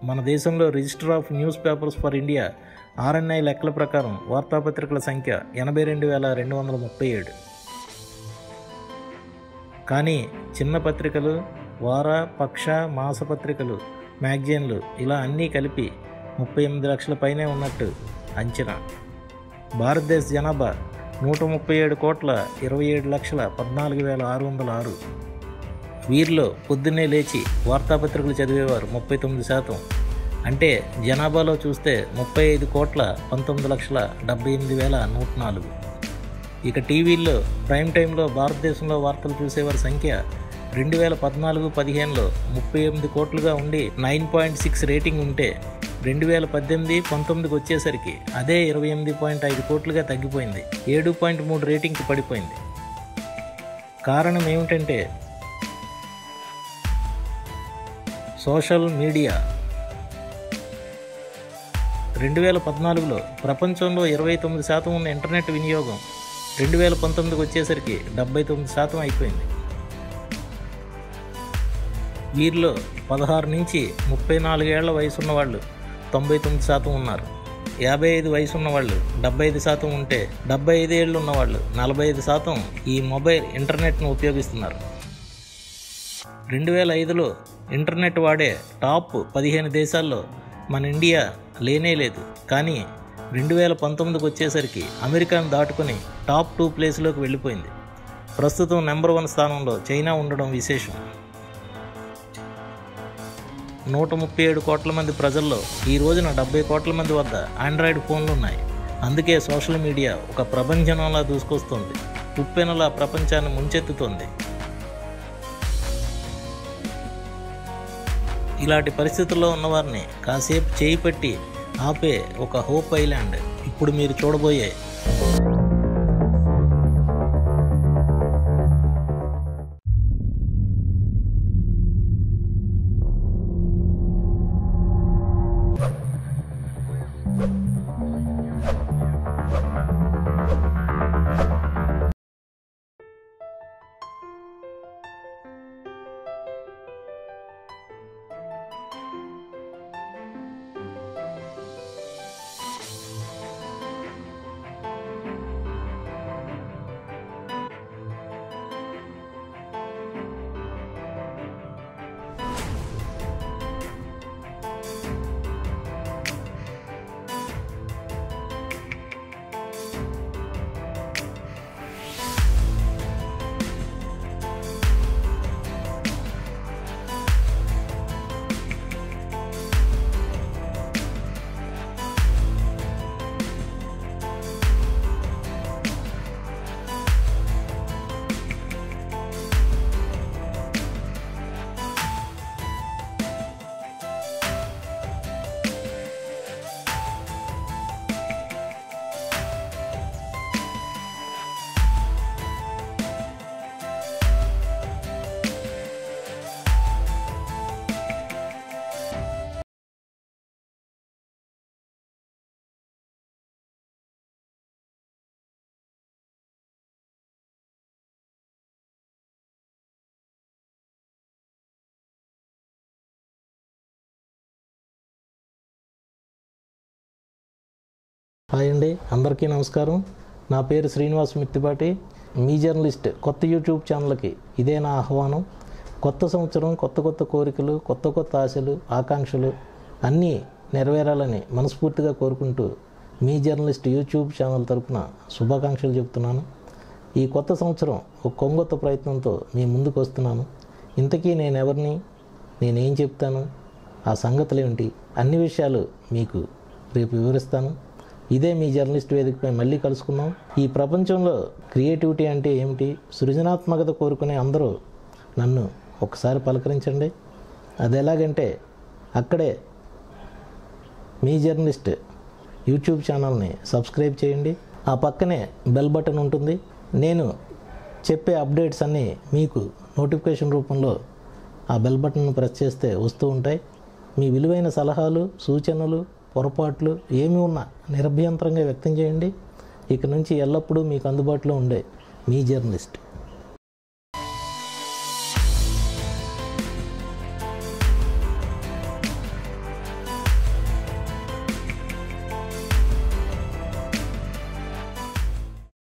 మన దేశంలో register of newspapers for India RNI లెక్కల ప్రకారం వార్తాపత్రికల సంఖ్య ఎనభై రెండు వేల రెండు వందల ముప్పై ఏడు కానీ చిన్న పత్రికలు వార పక్ష మాసపత్రికలు మ్యాగజైన్లు ఇలా అన్నీ కలిపి ముప్పై ఎనిమిది లక్షల పైనే ఉన్నట్టు అంచనా భారతదేశ జనాభా నూట ముప్పై ఏడు కోట్ల ఇరవై ఏడు లక్షల పద్నాలుగు వేల ఆరు వందల ఆరు వీరిలో పొద్దున్నే లేచి వార్తాపత్రికలు చదివేవారు ముప్పై తొమ్మిది శాతం అంటే జనాభాలో చూస్తే ముప్పై ఐదు కోట్ల పంతొమ్మిది లక్షల డెబ్బై ఎనిమిది వేల నూట నాలుగు ఇక టీవీల్లో ప్రైమ్ టైంలో భారతదేశంలో వార్తలు చూసేవారి సంఖ్య రెండు వేల పద్నాలుగు పదిహేనులో ముప్పై ఎనిమిది కోట్లుగా ఉండి నైన్ పాయింట్ సిక్స్ రేటింగ్ ఉంటే రెండు వేల పద్దెనిమిది పంతొమ్మిదికి వచ్చేసరికి అదే ఇరవై ఎనిమిది పాయింట్ ఐదు కోట్లుగా తగ్గిపోయింది ఏడు పాయింట్ మూడు రేటింగ్కి పడిపోయింది కారణం ఏమిటంటే సోషల్ మీడియా రెండు వేల పద్నాలుగులో ప్రపంచంలో ఇరవై తొమ్మిది శాతం ఉన్న ఇంటర్నెట్ వినియోగం రెండు వేల పంతొమ్మిదికి వచ్చేసరికి డెబ్బై తొమ్మిది శాతం అయిపోయింది వీరిలో పదహారు నుంచి ముప్పై నాలుగేళ్ల వయసు ఉన్న వాళ్ళు తొంభై తొమ్మిది శాతం ఉన్నారు యాభై ఐదు వయసు ఉన్న వాళ్ళు డెబ్బై ఐదు శాతం ఉంటే డెబ్బై ఐదు ఏళ్ళు ఉన్నవాళ్ళు నలభై ఐదు శాతం ఈ మొబైల్ ఇంటర్నెట్ను ఉపయోగిస్తున్నారు రెండు వేల ఐదులో ఇంటర్నెట్ వాడే టాప్ పదిహేను దేశాల్లో మన ఇండియా లేనే లేదు కానీ రెండు వేల పంతొమ్మిదికి వచ్చేసరికి అమెరికాను దాటుకొని టాప్ టూ ప్లేస్లోకి వెళ్ళిపోయింది ప్రస్తుతం నెంబర్ వన్ స్థానంలో చైనా ఉండడం విశేషం నూట ముప్పై ఏడు కోట్ల మంది ప్రజల్లో ఈ రోజున డెబ్బై కోట్ల మంది వద్ద ఆండ్రాయిడ్ ఫోన్లు ఉన్నాయి అందుకే సోషల్ మీడియా ఒక ప్రపంచంలా దూసుకొస్తుంది ఉప్పెనలా ప్రపంచాన్ని ముంచెత్తుతోంది ఇలాంటి పరిస్థితుల్లో ఉన్నవారిని కాసేపు చేయి పట్టి ఆపే ఒక హోప్ ఐలాండ్ ఇప్పుడు మీరు చూడబోయే హాయ్ అండి అందరికీ నమస్కారం నా పేరు శ్రీనివాస్ మిత్తిపాటి మీ జర్నలిస్ట్ కొత్త యూట్యూబ్ ఛానల్కి ఇదే నా ఆహ్వానం కొత్త సంవత్సరం కొత్త కొత్త కోరికలు కొత్త కొత్త ఆశలు ఆకాంక్షలు అన్నీ నెరవేరాలని మనస్ఫూర్తిగా కోరుకుంటూ మీ జర్నలిస్ట్ యూట్యూబ్ ఛానల్ తరపున శుభాకాంక్షలు చెప్తున్నాను ఈ కొత్త సంవత్సరం ఒక కొంగొత్త ప్రయత్నంతో మీ ముందుకు వస్తున్నాను ఇంతకీ నేను ఎవరిని నేనేం చెప్తాను ఆ సంగతులు ఏమిటి అన్ని విషయాలు మీకు రేపు వివరిస్తాను ఇదే మీ జర్నలిస్ట్ వేదికపై మళ్ళీ కలుసుకుందాం ఈ ప్రపంచంలో క్రియేటివిటీ అంటే ఏమిటి సృజనాత్మకత కోరుకునే అందరూ నన్ను ఒకసారి పలకరించండి అది ఎలాగంటే అక్కడే మీ జర్నలిస్ట్ యూట్యూబ్ ఛానల్ని సబ్స్క్రైబ్ చేయండి ఆ పక్కనే బెల్ బటన్ ఉంటుంది నేను చెప్పే అప్డేట్స్ అన్నీ మీకు నోటిఫికేషన్ రూపంలో ఆ బెల్ బటన్ను ప్రెస్ చేస్తే వస్తూ ఉంటాయి మీ విలువైన సలహాలు సూచనలు పొరపాట్లు ఏమి ఉన్నా నిరభ్యంతరంగా వ్యక్తం చేయండి ఇక నుంచి ఎల్లప్పుడూ మీకు అందుబాటులో ఉండే మీ జర్నలిస్ట్